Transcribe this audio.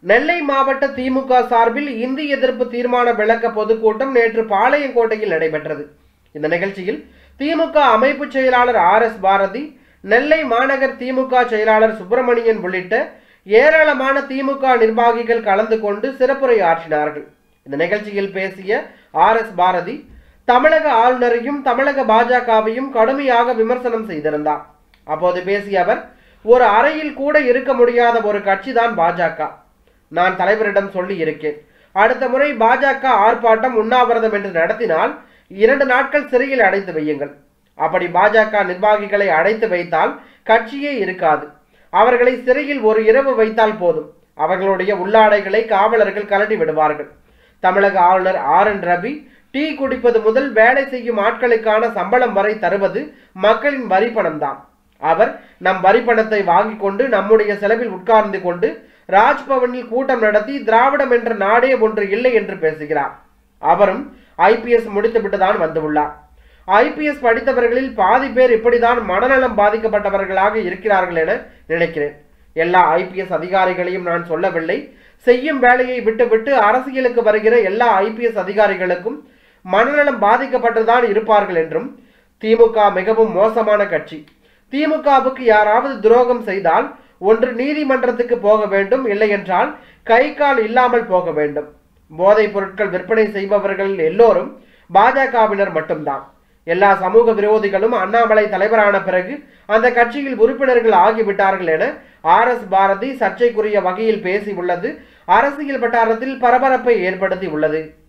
நெல்லை மாவட்ட திமுக சார்பில் இந்தி எதிர்ப்பு தீர்மான விளக்க பொதுக்கூட்டம் நேற்று பாளையங்கோட்டையில் நடைபெற்றது இந்த நிகழ்ச்சியில் திமுக அமைப்பு செயலாளர் ஆர் எஸ் பாரதி நெல்லை மாநகர் திமுக செயலாளர் சுப்பிரமணியன் உள்ளிட்ட ஏராளமான திமுக நிர்வாகிகள் கலந்து கொண்டு சிறப்புரை ஆற்றினார்கள் இந்த நிகழ்ச்சியில் பேசிய ஆர் எஸ் பாரதி தமிழக ஆளுநரையும் தமிழக பாஜகவையும் கடுமையாக விமர்சனம் செய்திருந்தார் அப்போது பேசிய அவர் ஒரு அறையில் கூட இருக்க முடியாத ஒரு கட்சிதான் பாஜக நான் தலைவரிடம் சொல்லி இருக்கேன் அடுத்த முறை பாஜக ஆர்ப்பாட்டம் உண்ணாவிரதம் என்று நடத்தினால் இரண்டு நாட்கள் சிறையில் அடைத்து வையுங்கள் அப்படி பாஜக நிர்வாகிகளை அடைத்து வைத்தால் கட்சியே இருக்காது அவர்களை சிறையில் ஒரு இரவு வைத்தால் போதும் அவர்களுடைய உள்ளாடைகளை காவலர்கள் கலட்டி விடுவார்கள் தமிழக ஆளுநர் ஆர் என் ரவி டீ குடிப்பது முதல் வேலை செய்யும் ஆட்களுக்கான சம்பளம் வரை தருவது மக்களின் வரி பணம்தான் அவர் நம் வரி பணத்தை வாங்கி கொண்டு நம்முடைய செலவில் உட்கார்ந்து கொண்டு ராஜ்பவனில் கூட்டம் நடத்தி திராவிடம் என்ற நாடே ஒன்று இல்லை என்று பேசுகிறார் அவரும் ஐபிஎஸ் முடித்துவிட்டு தான் வந்துள்ளார் ஐபிஎஸ் படித்தவர்களில் பாதி பேர் இப்படிதான் மனநலம் பாதிக்கப்பட்டவர்களாக இருக்கிறார்கள் என நினைக்கிறேன் எல்லா ஐபிஎஸ் அதிகாரிகளையும் நான் சொல்லவில்லை செய்யும் வேலையை விட்டுவிட்டு அரசியலுக்கு வருகிற எல்லா ஐபிஎஸ் அதிகாரிகளுக்கும் மனநலம் பாதிக்கப்பட்டுதான் இருப்பார்கள் என்றும் திமுக மிகவும் மோசமான கட்சி திமுகவுக்கு யாராவது துரோகம் செய்தால் ஒன்று நீதிமன்றத்துக்கு போக வேண்டும் இல்லை என்றால் கை கால் இல்லாமல் போக வேண்டும் போதைப் பொருட்கள் விற்பனை செய்பவர்கள் எல்லோரும் பாஜகவினர் மட்டும்தான் எல்லா சமூக விரோதிகளும் அண்ணாமலை தலைவரான பிறகு அந்த கட்சியில் உறுப்பினர்கள் ஆகிவிட்டார்கள் என ஆர் எஸ் பாரதி சர்ச்சைக்குரிய வகையில் பேசி உள்ளது அரசியல் வட்டாரத்தில் பரபரப்பை ஏற்படுத்தி உள்ளது